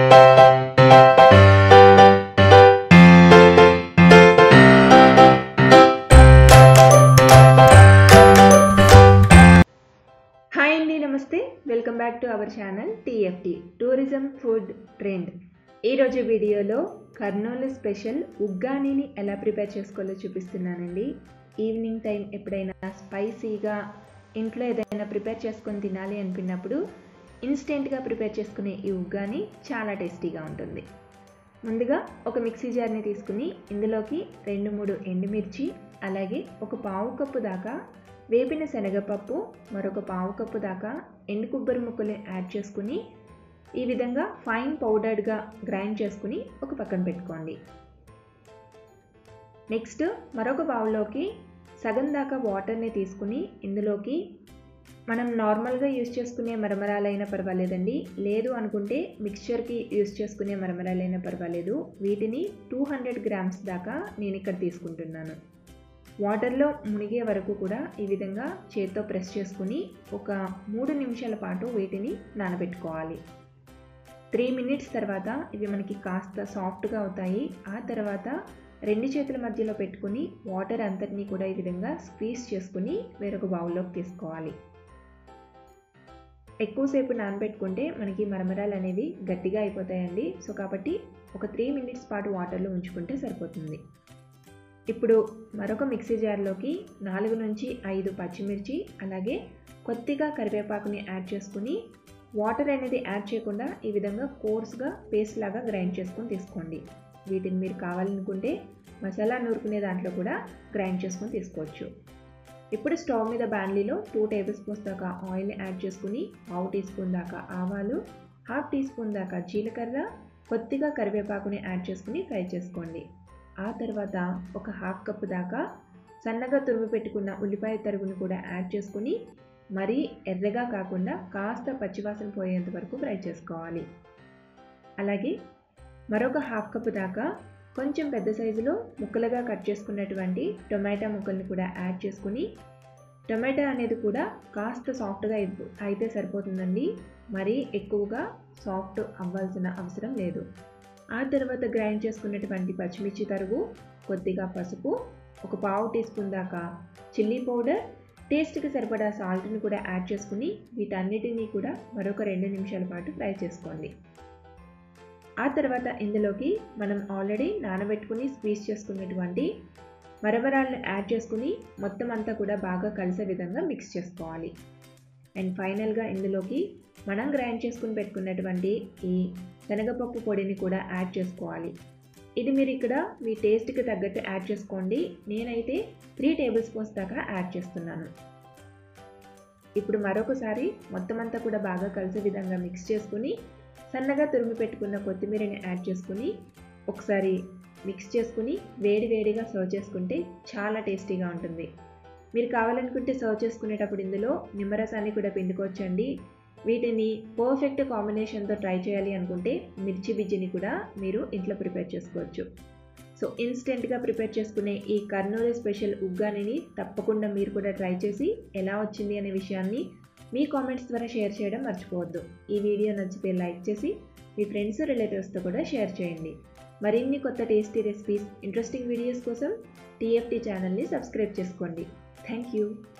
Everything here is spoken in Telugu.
హాయ్ అండి నమస్తే welcome back to our channel TFT tourism food trend ఈరోజు వీడియోలో కర్నూలు స్పెషల్ ఉగ్గానీని ఎలా ప్రిపేర్ చేసుకోవాలో చూపిస్తున్నానండి ఈవినింగ్ టైం ఎప్పుడైనా స్పైసీగా ఇంట్లో ఏదైనా ప్రిపేర్ చేసుకొని తినాలి అనుకున్నప్పుడు ఇన్స్టెంట్గా ప్రిపేర్ చేసుకునే ఈ ఉగ్గాని చాలా టేస్టీగా ఉంటుంది ముందుగా ఒక మిక్సీ జార్ని తీసుకుని ఇందులోకి రెండు మూడు ఎండుమిర్చి అలాగే ఒక పావు కప్పు దాకా వేపిన శనగపప్పు మరొక పావు కప్పు దాకా ఎండు కొబ్బరి ముక్కలు యాడ్ చేసుకుని ఈ విధంగా ఫైన్ పౌడర్డ్గా గ్రైండ్ చేసుకుని ఒక పక్కన పెట్టుకోండి నెక్స్ట్ మరొక బౌల్లోకి సగం దాకా వాటర్ని తీసుకుని ఇందులోకి మనం నార్మల్గా యూస్ చేసుకునే మరమరాలైనా పర్వాలేదండి లేదు అనుకుంటే మిక్స్చర్కి యూస్ చేసుకునే మరమరాలైనా పర్వాలేదు వీటిని టూ హండ్రెడ్ గ్రామ్స్ దాకా నేను ఇక్కడ తీసుకుంటున్నాను వాటర్లో మునిగే వరకు కూడా ఈ విధంగా చేత్తో ప్రెస్ చేసుకుని ఒక మూడు నిమిషాల పాటు వీటిని నానబెట్టుకోవాలి త్రీ మినిట్స్ తర్వాత ఇవి మనకి కాస్త సాఫ్ట్గా అవుతాయి ఆ తర్వాత రెండు చేతుల మధ్యలో పెట్టుకుని వాటర్ అంతటినీ కూడా ఈ విధంగా స్క్వీజ్ చేసుకుని వేరొక బౌల్లోకి తీసుకోవాలి ఎక్కువసేపు నానబెట్టుకుంటే మనకి మరమరాలు అనేవి గట్టిగా అయిపోతాయండి సో కాబట్టి ఒక త్రీ మినిట్స్ పాటు వాటర్లో ఉంచుకుంటే సరిపోతుంది ఇప్పుడు మరొక మిక్సీ జార్లోకి నాలుగు నుంచి ఐదు పచ్చిమిర్చి అలాగే కొద్దిగా కరివేపాకుని యాడ్ చేసుకుని వాటర్ అనేది యాడ్ చేయకుండా ఈ విధంగా కోర్స్గా పేస్ట్ లాగా గ్రైండ్ చేసుకొని తీసుకోండి వీటిని మీరు కావాలనుకుంటే మసాలా నూరుకునే దాంట్లో కూడా గ్రైండ్ చేసుకొని తీసుకోవచ్చు ఇప్పుడు స్టవ్ మీద బాండ్లీలో టూ టేబుల్ స్పూన్స్ దాకా ఆయిల్ యాడ్ చేసుకుని పావు టీ స్పూన్ దాకా ఆవాలు హాఫ్ టీ స్పూన్ దాకా జీలకర్ర కొద్దిగా కరివేపాకుని యాడ్ చేసుకుని ఫ్రై చేసుకోండి ఆ తర్వాత ఒక హాఫ్ కప్ దాకా సన్నగా తురుము పెట్టుకున్న ఉల్లిపాయ తరుగును కూడా యాడ్ చేసుకుని మరీ ఎర్రగా కాకుండా కాస్త పచ్చివాసన పోయేంత వరకు ఫ్రై చేసుకోవాలి అలాగే మరొక హాఫ్ కప్ దాకా కొంచెం పెద్ద సైజులో ముక్కలుగా కట్ చేసుకున్నటువంటి టొమాటో ముక్కల్ని కూడా యాడ్ చేసుకుని టొమాటో అనేది కూడా కాస్త సాఫ్ట్గా అయితే సరిపోతుందండి మరీ ఎక్కువగా సాఫ్ట్ అవ్వాల్సిన అవసరం లేదు ఆ తర్వాత గ్రైండ్ చేసుకున్నటువంటి పచ్చిమిర్చి తరుగు కొద్దిగా పసుపు ఒక పావు టీ స్పూన్ దాకా చిల్లీ పౌడర్ టేస్ట్కి సరిపడా సాల్ట్ని కూడా యాడ్ చేసుకుని వీటన్నిటినీ కూడా మరొక రెండు నిమిషాల పాటు ఫ్రై చేసుకోండి ఆ తర్వాత ఇందులోకి మనం ఆల్రెడీ నానబెట్టుకుని స్క్వీజ్ చేసుకున్నటువంటి మరమరాలను యాడ్ చేసుకుని మొత్తం అంతా కూడా బాగా కలిసే విధంగా మిక్స్ చేసుకోవాలి అండ్ ఫైనల్గా ఇందులోకి మనం గ్రైండ్ చేసుకుని పెట్టుకున్నటువంటి ఈ శనగపప్పు పొడిని కూడా యాడ్ చేసుకోవాలి ఇది మీరు ఇక్కడ మీ టేస్ట్కి తగ్గట్టు యాడ్ చేసుకోండి నేనైతే త్రీ టేబుల్ స్పూన్స్ దాకా యాడ్ చేస్తున్నాను ఇప్పుడు మరొకసారి మొత్తం అంతా కూడా బాగా కలిసే విధంగా మిక్స్ చేసుకుని సన్నగా తురిమి పెట్టుకున్న కొత్తిమీరని యాడ్ చేసుకుని ఒకసారి మిక్స్ చేసుకుని వేడి వేడిగా సర్వ్ చేసుకుంటే చాలా టేస్టీగా ఉంటుంది మీరు కావాలనుకుంటే సర్వ్ చేసుకునేటప్పుడు ఇందులో నిమ్మరసాన్ని కూడా పిండుకోవచ్చండి వీటిని పర్ఫెక్ట్ కాంబినేషన్తో ట్రై చేయాలి అనుకుంటే మిర్చి బిజ్జిని కూడా మీరు ఇంట్లో ప్రిపేర్ చేసుకోవచ్చు సో ఇన్స్టెంట్గా ప్రిపేర్ చేసుకునే ఈ కర్నూలు స్పెషల్ ఉగ్గానిని తప్పకుండా మీరు కూడా ట్రై చేసి ఎలా వచ్చింది అనే విషయాన్ని మీ కామెంట్స్ ద్వారా షేర్ చేయడం మర్చిపోవద్దు ఈ వీడియో నచ్చితే లైక్ చేసి మీ ఫ్రెండ్స్ రిలేటివ్స్తో కూడా షేర్ చేయండి మరిన్ని కొత్త టేస్టీ రెసిపీస్ ఇంట్రెస్టింగ్ వీడియోస్ కోసం టీఎఫ్టీ ఛానల్ని సబ్స్క్రైబ్ చేసుకోండి థ్యాంక్ యూ